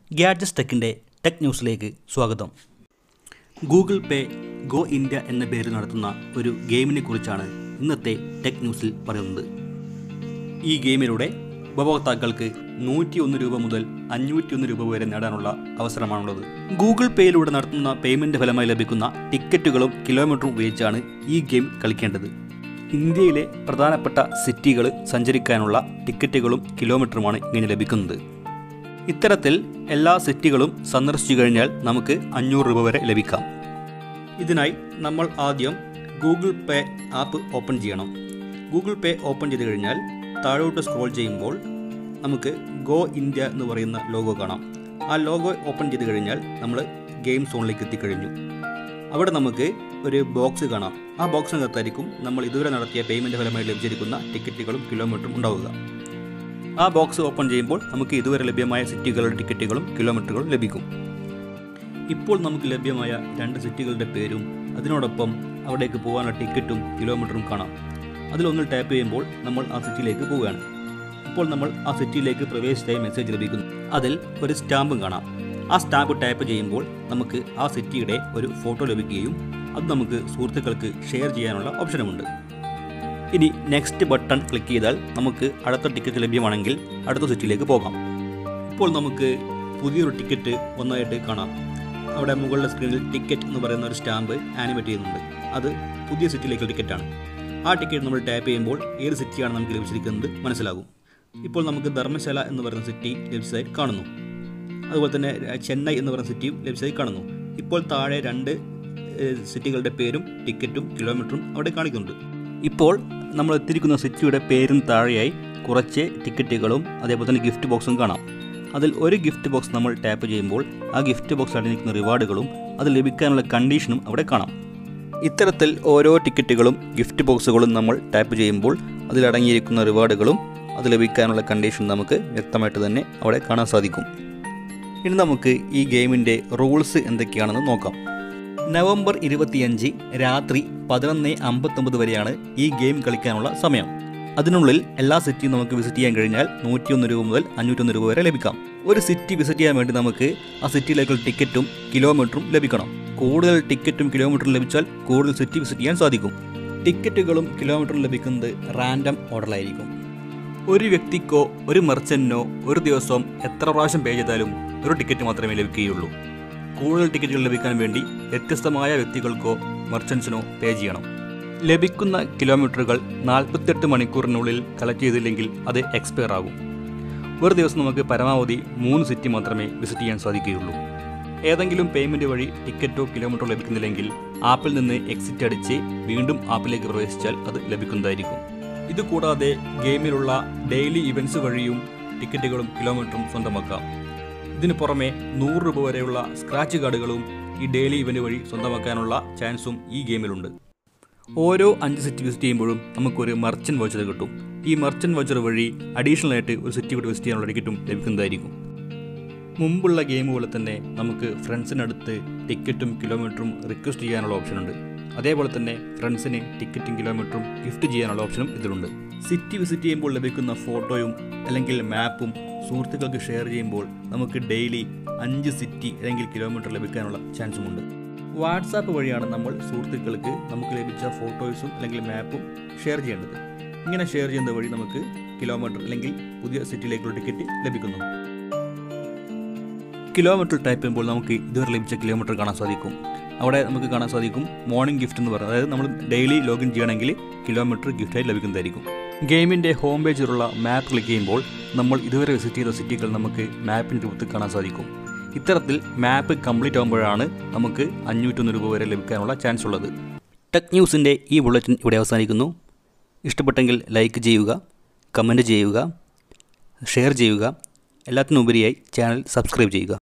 ഗ്യാഡ്ജസ് ടെക്കിൻ്റെ tech ന്യൂസിലേക്ക് സ്വാഗതം Google പേ go India എന്ന പേരിൽ നടത്തുന്ന ഒരു ഗെയിമിനെ കുറിച്ചാണ് ഇന്നത്തെ ടെക് ന്യൂസിൽ പറയുന്നത് ഈ ഗെയിമിലൂടെ ഉപഭോക്താക്കൾക്ക് നൂറ്റിയൊന്ന് രൂപ മുതൽ അഞ്ഞൂറ്റിയൊന്ന് രൂപ വരെ നേടാനുള്ള അവസരമാണുള്ളത് ഗൂഗിൾ പേയിലൂടെ നടത്തുന്ന പേയ്മെൻറ്റ് ഫലമായി ലഭിക്കുന്ന ടിക്കറ്റുകളും കിലോമീറ്ററും ഉപയോഗിച്ചാണ് ഈ ഗെയിം കളിക്കേണ്ടത് ഇന്ത്യയിലെ പ്രധാനപ്പെട്ട സിറ്റികൾ സഞ്ചരിക്കാനുള്ള ടിക്കറ്റുകളും കിലോമീറ്ററുമാണ് ഇങ്ങനെ ലഭിക്കുന്നത് ഇത്തരത്തിൽ എല്ലാ സിറ്റികളും സന്ദർശിച്ചു കഴിഞ്ഞാൽ നമുക്ക് അഞ്ഞൂറ് രൂപ വരെ ലഭിക്കാം ഇതിനായി നമ്മൾ ആദ്യം ഗൂഗിൾ പേ ആപ്പ് ഓപ്പൺ ചെയ്യണം ഗൂഗിൾ പേ ഓപ്പൺ ചെയ്ത് കഴിഞ്ഞാൽ താഴോട്ട് സ്ക്രോൾ ചെയ്യുമ്പോൾ നമുക്ക് ഗോ ഇന്ത്യ എന്ന് പറയുന്ന ലോഗോ കാണാം ആ ലോഗോ ഓപ്പൺ ചെയ്ത് കഴിഞ്ഞാൽ നമ്മൾ ഗെയിം സോണിലേക്ക് എത്തിക്കഴിഞ്ഞു അവിടെ നമുക്ക് ഒരു ബോക്സ് കാണാം ആ ബോക്സിനകത്തായിരിക്കും നമ്മൾ ഇതുവരെ നടത്തിയ പേയ്മെൻറ്റ് ഫലമായി ലഭിച്ചിരിക്കുന്ന ടിക്കറ്റുകളും കിലോമീറ്ററും ഉണ്ടാവുക ആ ബോക്സ് ഓപ്പൺ ചെയ്യുമ്പോൾ നമുക്ക് ഇതുവരെ ലഭ്യമായ സിറ്റികളുടെ ടിക്കറ്റുകളും കിലോമീറ്ററുകളും ലഭിക്കും ഇപ്പോൾ നമുക്ക് ലഭ്യമായ രണ്ട് സിറ്റികളുടെ പേരും അതിനോടൊപ്പം അവിടേക്ക് പോകാനുള്ള ടിക്കറ്റും കിലോമീറ്ററും കാണാം അതിലൊന്ന് ടാപ്പ് ചെയ്യുമ്പോൾ നമ്മൾ ആ സിറ്റിയിലേക്ക് പോവുകയാണ് ഇപ്പോൾ നമ്മൾ ആ സിറ്റിയിലേക്ക് പ്രവേശിച്ചായി മെസ്സേജ് ലഭിക്കുന്നു അതിൽ ഒരു സ്റ്റാമ്പും കാണാം ആ സ്റ്റാമ്പ് ടാപ്പ് ചെയ്യുമ്പോൾ നമുക്ക് ആ സിറ്റിയുടെ ഒരു ഫോട്ടോ ലഭിക്കുകയും അത് നമുക്ക് സുഹൃത്തുക്കൾക്ക് ഷെയർ ചെയ്യാനുള്ള ഓപ്ഷനുമുണ്ട് ഇനി നെക്സ്റ്റ് ബട്ടൺ ക്ലിക്ക് ചെയ്താൽ നമുക്ക് അടുത്ത ടിക്കറ്റ് ലഭ്യമാണെങ്കിൽ അടുത്ത സിറ്റിയിലേക്ക് പോകാം ഇപ്പോൾ നമുക്ക് പുതിയൊരു ടിക്കറ്റ് ഒന്നായിട്ട് കാണാം അവിടെ മുകളിലെ സ്ക്രീനിൽ ടിക്കറ്റ് എന്ന് പറയുന്ന ഒരു സ്റ്റാമ്പ് ആനിമേറ്റ് ചെയ്യുന്നുണ്ട് അത് പുതിയ സിറ്റിയിലേക്കുള്ള ടിക്കറ്റാണ് ആ ടിക്കറ്റ് നമ്മൾ ടാപ്പ് ചെയ്യുമ്പോൾ ഏത് സിറ്റിയാണ് നമുക്ക് ലഭിച്ചിരിക്കുന്നത് മനസ്സിലാകും ഇപ്പോൾ നമുക്ക് ധർമ്മശാല എന്ന് പറയുന്ന സിറ്റി ലഭിച്ചതായി കാണുന്നു അതുപോലെ തന്നെ ചെന്നൈ എന്ന് പറയുന്ന സിറ്റിയും ലഭിച്ചതായി കാണുന്നു ഇപ്പോൾ താഴെ രണ്ട് ഏഹ്, സിറ്റികളുടെ പേരും ടിക്കറ്റും കിലോമീറ്ററും അവിടെ കാണിക്കുന്നുണ്ട് ഇപ്പോൾ നമ്മൾ എത്തിയിരിക്കുന്ന സിറ്റിയുടെ പേരും താഴെയായി കുറച്ച് ടിക്കറ്റുകളും അതേപോലെ തന്നെ ഗിഫ്റ്റ് ബോക്സും കാണാം അതിൽ ഒരു ഗിഫ്റ്റ് ബോക്സ് നമ്മൾ ടാപ്പ് ചെയ്യുമ്പോൾ ആ ഗിഫ്റ്റ് ബോക്സിൽ അടങ്ങിയിരിക്കുന്ന റിവാർഡുകളും അത് ലഭിക്കാനുള്ള കണ്ടീഷനും അവിടെ കാണാം ഇത്തരത്തിൽ ഓരോ ടിക്കറ്റുകളും ഗിഫ്റ്റ് ബോക്സുകളും നമ്മൾ ടാപ്പ് ചെയ്യുമ്പോൾ അതിലടങ്ങിയിരിക്കുന്ന റിവാർഡുകളും അത് ലഭിക്കാനുള്ള കണ്ടീഷൻ നമുക്ക് വ്യക്തമായിട്ട് തന്നെ അവിടെ കാണാൻ സാധിക്കും ഇനി നമുക്ക് ഈ ഗെയിമിൻ്റെ റൂൾസ് എന്തൊക്കെയാണെന്ന് നോക്കാം നവംബർ ഇരുപത്തിയഞ്ച് രാത്രി പതിനൊന്ന് അമ്പത്തൊമ്പത് വരെയാണ് ഈ ഗെയിം കളിക്കാനുള്ള സമയം അതിനുള്ളിൽ എല്ലാ സിറ്റിയും നമുക്ക് വിസിറ്റ് ചെയ്യാൻ കഴിഞ്ഞാൽ നൂറ്റിയൊന്ന് രൂപ മുതൽ അഞ്ഞൂറ്റൊന്ന് രൂപ വരെ ലഭിക്കാം ഒരു സിറ്റി വിസിറ്റ് ചെയ്യാൻ വേണ്ടി നമുക്ക് ആ സിറ്റിയിലേക്കുള്ള ടിക്കറ്റും കിലോമീറ്ററും ലഭിക്കണം കൂടുതൽ ടിക്കറ്റും കിലോമീറ്ററും ലഭിച്ചാൽ കൂടുതൽ സിറ്റി വിസിറ്റ് ചെയ്യാൻ സാധിക്കും ടിക്കറ്റുകളും കിലോമീറ്ററും ലഭിക്കുന്നത് റാൻഡം ഓർഡറിലായിരിക്കും ഒരു വ്യക്തിക്കോ ഒരു മെർച്ചന്റിനോ ഒരു ദിവസം എത്ര പ്രാവശ്യം പേ ചെയ്താലും ഒരു ടിക്കറ്റ് മാത്രമേ ലഭിക്കുകയുള്ളൂ കൂടുതൽ ടിക്കറ്റുകൾ ലഭിക്കാൻ വേണ്ടി വ്യത്യസ്തമായ വ്യക്തികൾക്കോ മെർച്ചൻസിനോ പേ ചെയ്യണം ലഭിക്കുന്ന കിലോമീറ്ററുകൾ നാൽപ്പത്തെട്ട് മണിക്കൂറിനുള്ളിൽ കളക്ട് ചെയ്തില്ലെങ്കിൽ അത് എക്സ്പയർ ആകും ഒരു ദിവസം നമുക്ക് പരമാവധി മൂന്ന് സിറ്റി മാത്രമേ വിസിറ്റ് ചെയ്യാൻ സാധിക്കുകയുള്ളൂ ഏതെങ്കിലും പേയ്മെൻറ്റ് വഴി ടിക്കറ്റോ കിലോമീറ്ററോ ലഭിക്കുന്നില്ലെങ്കിൽ ആപ്പിൽ നിന്ന് എക്സിറ്റ് അടിച്ച് വീണ്ടും ആപ്പിലേക്ക് പ്രവേശിച്ചാൽ അത് ലഭിക്കുന്നതായിരിക്കും ഇത് കൂടാതെ ഗെയിമിലുള്ള ഡെയിലി ഇവൻറ്റ്സ് വഴിയും ടിക്കറ്റുകളും കിലോമീറ്ററും സ്വന്തമാക്കാം ഇതിനു പുറമെ നൂറ് രൂപ വരെയുള്ള സ്ക്രാച്ച് കാർഡുകളും ഈ ഡെയിലി ഇവന്റ് വഴി സ്വന്തമാക്കാനുള്ള ചാൻസും ഈ ഗെയിമിലുണ്ട് ഓരോ അഞ്ച് സിറ്റി വിസിറ്റ് ചെയ്യുമ്പോഴും നമുക്കൊരു മർച്ചന്റ് വൗച്ചർ കിട്ടും ഈ മർച്ചന്റ് വൗച്ചർ വഴി അഡീഷണൽ ആയിട്ട് ഒരു സിറ്റി കൂടി വിസിറ്റ് ചെയ്യാനുള്ള ടിക്കറ്റും ലഭിക്കുന്നതായിരിക്കും മുമ്പുള്ള ഗെയിം പോലെ തന്നെ നമുക്ക് ഫ്രണ്ട്സിനടുത്ത് ടിക്കറ്റും കിലോമീറ്ററും റിക്വസ്റ്റ് ചെയ്യാനുള്ള ഓപ്ഷനുണ്ട് അതേപോലെ തന്നെ ഫ്രണ്ട്സിന് ടിക്കറ്റും കിലോമീറ്ററും ഗിഫ്റ്റ് ചെയ്യാനുള്ള ഓപ്ഷനും ഇതിലുണ്ട് സിറ്റി വിസിറ്റ് ചെയ്യുമ്പോൾ ലഭിക്കുന്ന ഫോട്ടോയും അല്ലെങ്കിൽ മാപ്പും സുഹൃത്തുക്കൾക്ക് ഷെയർ ചെയ്യുമ്പോൾ നമുക്ക് ഡെയിലി അഞ്ച് സിറ്റി അല്ലെങ്കിൽ കിലോമീറ്റർ ലഭിക്കാനുള്ള ചാൻസുമുണ്ട് വാട്സാപ്പ് വഴിയാണ് നമ്മൾ സുഹൃത്തുക്കൾക്ക് നമുക്ക് ലഭിച്ച ഫോട്ടോസും അല്ലെങ്കിൽ മാപ്പും ഷെയർ ചെയ്യേണ്ടത് ഇങ്ങനെ ഷെയർ ചെയ്യുന്നത് വഴി നമുക്ക് കിലോമീറ്റർ അല്ലെങ്കിൽ പുതിയ സിറ്റിയിലേക്കുള്ള ടിക്കറ്റ് ലഭിക്കുന്നു കിലോമീറ്റർ ടൈപ്പ് ചെയ്യുമ്പോൾ നമുക്ക് ഇതുവരെ ലഭിച്ച കിലോമീറ്റർ കാണാൻ സാധിക്കും അവിടെ നമുക്ക് കാണാൻ സാധിക്കും മോർണിംഗ് ഗിഫ്റ്റ് എന്ന് പറയുന്നത് അതായത് നമ്മൾ ഡെയിലി ലോഗിൻ ചെയ്യണമെങ്കിൽ കിലോമീറ്റർ ഗിഫ്റ്റായി ലഭിക്കുന്നതായിരിക്കും ഗെയിമിൻ്റെ ഹോം പേജിലുള്ള മാപ്പ് ക്ലിക്ക് ചെയ്യുമ്പോൾ നമ്മൾ ഇതുവരെ വിസിറ്റ് ചെയ്ത സിറ്റികൾ നമുക്ക് മാപ്പിൻ്റെ രൂപത്തിൽ കാണാൻ സാധിക്കും ഇത്തരത്തിൽ മാപ്പ് കംപ്ലീറ്റ് ആകുമ്പോഴാണ് നമുക്ക് അഞ്ഞൂറ്റൊന്ന് രൂപ വരെ ലഭിക്കാനുള്ള ചാൻസ് ഉള്ളത് ടെക് ന്യൂസിൻ്റെ ഈ ബുള്ളറ്റിൻ ഇവിടെ അവസാനിക്കുന്നു ഇഷ്ടപ്പെട്ടെങ്കിൽ ലൈക്ക് ചെയ്യുക കമൻറ്റ് ചെയ്യുക ഷെയർ ചെയ്യുക എല്ലാത്തിനുപരിയായി ചാനൽ സബ്സ്ക്രൈബ് ചെയ്യുക